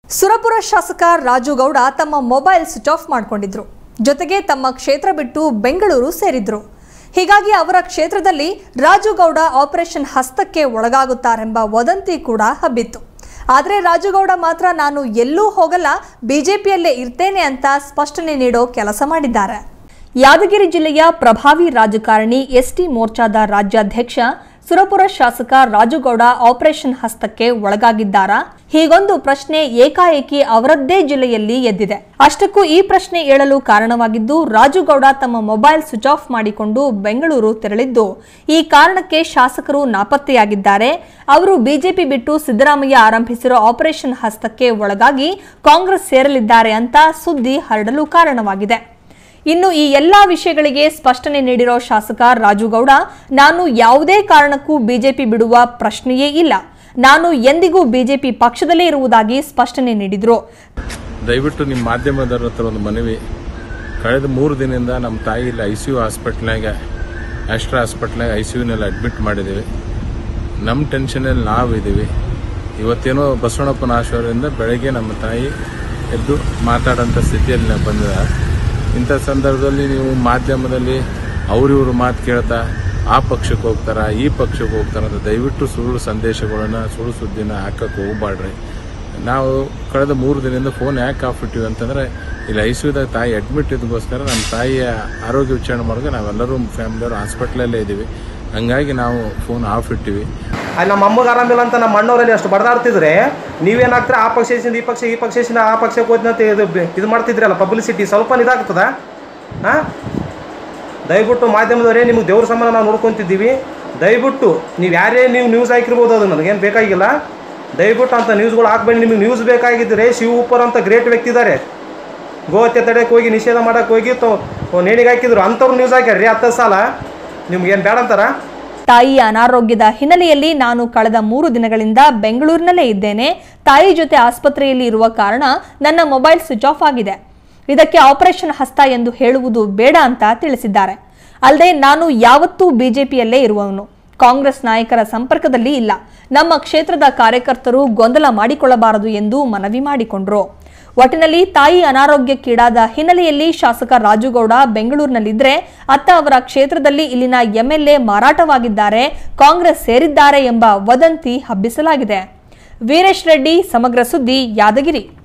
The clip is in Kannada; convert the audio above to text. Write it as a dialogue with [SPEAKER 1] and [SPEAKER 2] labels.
[SPEAKER 1] ಸುರಪುರ ಶಾಸಕ ರಾಜುಗೌಡ ತಮ್ಮ ಮೊಬೈಲ್ ಸ್ವಿಚ್ ಆಫ್ ಮಾಡಿಕೊಂಡಿದ್ರು ಜೊತೆಗೆ ತಮ್ಮ ಕ್ಷೇತ್ರ ಬಿಟ್ಟು ಬೆಂಗಳೂರು ಸೇರಿದ್ರು ಹೀಗಾಗಿ ಅವರ ಕ್ಷೇತ್ರದಲ್ಲಿ ರಾಜುಗೌಡ ಆಪರೇಷನ್ ಹಸ್ತಕ್ಕೆ ಒಳಗಾಗುತ್ತಾರೆಂಬ ವದಂತಿ ಕೂಡ ಹಬ್ಬಿತ್ತು ಆದರೆ ರಾಜುಗೌಡ ಮಾತ್ರ ನಾನು ಎಲ್ಲೂ ಹೋಗಲ್ಲ ಬಿಜೆಪಿಯಲ್ಲೇ ಇರ್ತೇನೆ ಅಂತ ಸ್ಪಷ್ಟನೆ ನೀಡೋ ಕೆಲಸ ಮಾಡಿದ್ದಾರೆ ಯಾದಗಿರಿ ಜಿಲ್ಲೆಯ ಪ್ರಭಾವಿ ರಾಜಕಾರಣಿ ಎಸ್ಟಿ ಮೋರ್ಚಾದ ರಾಜ್ಯಾಧ್ಯಕ್ಷ ಸುರಪುರ ಶಾಸಕ ರಾಜುಗೌಡ ಆಪರೇಷನ್ ಹಸ್ತಕ್ಕೆ ಒಳಗಾಗಿದ್ದಾರಾ ಹೀಗೊಂದು ಪ್ರಶ್ನೆ ಏಕಾಏಕಿ ಅವರದ್ದೇ ಜಿಲ್ಲೆಯಲ್ಲಿ ಎದ್ದಿದೆ ಅಷ್ಟಕ್ಕೂ ಈ ಪ್ರಶ್ನೆ ಏಳಲು ಕಾರಣವಾಗಿದ್ದು ರಾಜುಗೌಡ ತಮ್ಮ ಮೊಬೈಲ್ ಸ್ವಿಚ್ ಆಫ್ ಮಾಡಿಕೊಂಡು ಬೆಂಗಳೂರು ತೆರಳಿದ್ದು ಈ ಕಾರಣಕ್ಕೆ ಶಾಸಕರು ನಾಪತ್ತೆಯಾಗಿದ್ದಾರೆ ಅವರು ಬಿಜೆಪಿ ಬಿಟ್ಟು ಸಿದ್ದರಾಮಯ್ಯ ಆರಂಭಿಸಿರೋ ಆಪರೇಷನ್ ಹಸ್ತಕ್ಕೆ ಒಳಗಾಗಿ ಕಾಂಗ್ರೆಸ್ ಸೇರಲಿದ್ದಾರೆ ಅಂತ ಸುದ್ದಿ ಹರಡಲು ಕಾರಣವಾಗಿದೆ ಇನ್ನು ಈ ಎಲ್ಲಾ ವಿಷಯಗಳಿಗೆ ಸ್ಪಷ್ಟನೆ ನೀಡಿರೋ ಶಾಸಕ ರಾಜುಗೌಡ ನಾನು ಯಾವುದೇ ಕಾರಣಕ್ಕೂ ಬಿಜೆಪಿ ಬಿಡುವ ಪ್ರಶ್ನೆಯೇ ಇಲ್ಲ ನಾನು ಎಂದಿಗೂ ಬಿಜೆಪಿ ಪಕ್ಷದಲ್ಲೇ ಇರುವುದಾಗಿ ಸ್ಪಷ್ಟನೆ ನೀಡಿದ್ರು
[SPEAKER 2] ದಯವಿಟ್ಟು ನಿಮ್ಮ ಮಾಧ್ಯಮದವ್ರ ಹತ್ರ ಒಂದು ಮನವಿ ಕಳೆದ ಮೂರು ದಿನದಿಂದ ನಮ್ಮ ತಾಯಿ ಇಲ್ಲಿ ಐ ಸಿ ಯು ಹಾಸ್ಪಿಟ್ಲ್ನಾಗ ಆಸ್ಟ್ರಾ ಹಾಸ್ಪಿಟ್ಲ್ನಾಗ ಐ ಸಿ ಯುನಲ್ಲಿ ಅಡ್ಮಿಟ್ ಮಾಡಿದ್ದೀವಿ ನಮ್ಮ ಟೆನ್ಷನಲ್ಲಿ ನಾವು ಇದ್ದೀವಿ ಇವತ್ತೇನೋ ಬಸವಣ್ಣಪ್ಪನ ಆಶೀರ್ವಾದದಿಂದ ಬೆಳಗ್ಗೆ ನಮ್ಮ ತಾಯಿ ಎದ್ದು ಮಾತಾಡೋಂಥ ಸ್ಥಿತಿಯಲ್ಲಿ ನಾವು ಬಂದಿದ್ದಾರೆ ಇಂಥ ಸಂದರ್ಭದಲ್ಲಿ ನೀವು ಮಾಧ್ಯಮದಲ್ಲಿ ಅವ್ರಿವ್ರ ಮಾತು ಕೇಳ್ತಾ ಆ ಪಕ್ಷಕ್ಕೆ ಹೋಗ್ತಾರ ಈ ಪಕ್ಷಕ್ಕೆ ಹೋಗ್ತಾರ ಅಂತ ದಯವಿಟ್ಟು ಸುಳ್ಳು ಸಂದೇಶಗಳನ್ನ ಸುಳ್ಳು ಸುದ್ದಿನ ಹಾಕಕ್ಕೆ ಹೋಗ್ಬಾಡ್ರಿ ನಾವು ಕಳೆದ ಮೂರು ದಿನದಿಂದ ಫೋನ್ ಯಾಕೆ ಆಫ್ ಇಟ್ಟಿವಿ ಅಂತಂದ್ರೆ ಇಲ್ಲಿ ಐ ಸಿ ಯುದಾಗ ತಾಯಿ ಅಡ್ಮಿಟ್ ಇದ್ದಕ್ಕೋಸ್ಕರ ನಮ್ಮ ತಾಯಿಯ ಆರೋಗ್ಯ ವಿಚಾರಣೆ ಮಾಡೋಕೆ ನಾವೆಲ್ಲರೂ ಫ್ಯಾಮಿಲಿಯವರು ಹಾಸ್ಪಿಟ್ಲಲ್ಲೇ ಇದ್ದೀವಿ ಹಂಗಾಗಿ ನಾವು ಫೋನ್ ಆಫ್ ಇಟ್ಟಿವಿ
[SPEAKER 3] ಅಲ್ಲಿ ನಮ್ಮ ಅಮ್ಮಗೆ ಆರಾಮಿಲ್ಲ ಅಂತ ನಮ್ಮ ಅಣ್ಣವರಲ್ಲಿ ಅಷ್ಟು ಬಡದಾಡ್ತಿದ್ರೆ ನೀವೇನಾಗ್ತೀರ ಆ ಪಕ್ಷದಿಂದ ಈ ಪಕ್ಷ ಈ ಪಕ್ಷದಿಂದ ಆ ಪಕ್ಷಕ್ಕೆ ಹೋದ್ನ ಅಂತ ಇದು ಬೆ- ಇದು ಮಾಡ್ತಿದ್ರಲ್ಲ ಪಬ್ಲಿಸಿಟಿ ಸ್ವಲ್ಪ ಇದಾಗ್ತದ ಹಾಂ ದಯವಿಟ್ಟು ಮಾಧ್ಯಮದವರೇ ನಿಮಗೆ ದೇವ್ರ ಸಂಬಂಧ ನಾವು ನೋಡ್ಕೊತಿದ್ದೀವಿ ದಯವಿಟ್ಟು ನೀವು ಯಾರೇ ನೀವು ನ್ಯೂಸ್ ಹಾಕಿರ್ಬೋದು ಅದು ನನಗೇನು ಬೇಕಾಗಿಲ್ಲ ದಯವಿಟ್ಟು ಅಂತ ನ್ಯೂಸ್ಗಳು ಹಾಕ್ಬೇಡಿ ನಿಮಗೆ ನ್ಯೂಸ್ ಬೇಕಾಗಿದ್ದರೆ ಶಿವ ಉಪ್ಪರ್ ಅಂತ ಗ್ರೇಟ್ ವ್ಯಕ್ತಿ ಇದ್ದಾರೆ ಗೋಹತ್ಯೆ ತಡೆಯಕ್ಕೆ ಹೋಗಿ ನಿಷೇಧ ಮಾಡಕ್ಕೆ ಹೋಗಿ ತೊ ನೇಣಿಗೆ ಹಾಕಿದ್ರು ಅಂಥವ್ರು ನ್ಯೂಸ್ ಹಾಕ್ಯಾರ್ರಿ ಹತ್ತು ಸಾಲ ನಿಮ್ಗೇನು ಬೇಡ ಅಂತಾರ
[SPEAKER 1] ತಾಯಿಯ ಅನಾರೋಗ್ಯದ ಹಿನ್ನೆಲೆಯಲ್ಲಿ ನಾನು ಕಳೆದ ಮೂರು ದಿನಗಳಿಂದ ಬೆಂಗಳೂರಿನಲ್ಲೇ ಇದ್ದೇನೆ ತಾಯಿ ಜೊತೆ ಆಸ್ಪತ್ರೆಯಲ್ಲಿ ಇರುವ ಕಾರಣ ನನ್ನ ಮೊಬೈಲ್ ಸ್ವಿಚ್ ಆಫ್ ಆಗಿದೆ ಇದಕ್ಕೆ ಆಪರೇಷನ್ ಹಸ್ತ ಎಂದು ಹೇಳುವುದು ಬೇಡ ಅಂತ ತಿಳಿಸಿದ್ದಾರೆ ಅಲ್ಲದೆ ನಾನು ಯಾವತ್ತೂ ಬಿಜೆಪಿಯಲ್ಲೇ ಇರುವವನು ಕಾಂಗ್ರೆಸ್ ನಾಯಕರ ಸಂಪರ್ಕದಲ್ಲಿ ಇಲ್ಲ ನಮ್ಮ ಕ್ಷೇತ್ರದ ಕಾರ್ಯಕರ್ತರು ಗೊಂದಲ ಮಾಡಿಕೊಳ್ಳಬಾರದು ಎಂದು ಮನವಿ ಮಾಡಿಕೊಂಡ್ರು ಒಟ್ಟಿನಲ್ಲಿ ತಾಯಿ ಅನಾರೋಗ್ಯಕ್ಕೀಡಾದ ಹಿನ್ನೆಲೆಯಲ್ಲಿ ಶಾಸಕ ರಾಜುಗೌಡ ಬೆಂಗಳೂರಿನಲ್ಲಿದ್ರೆ ಅತ್ತ ಅವರ ಕ್ಷೇತ್ರದಲ್ಲಿ ಇಲ್ಲಿನ ಎಂಎಲ್ಎ ಮಾರಾಟವಾಗಿದ್ದಾರೆ ಕಾಂಗ್ರೆಸ್ ಸೇರಿದ್ದಾರೆ ಎಂಬ ವದಂತಿ ಹಬ್ಬಿಸಲಾಗಿದೆ ವೀರೇಶ್ ರೆಡ್ಡಿ ಸಮಗ್ರ ಸುದ್ದಿ ಯಾದಗಿರಿ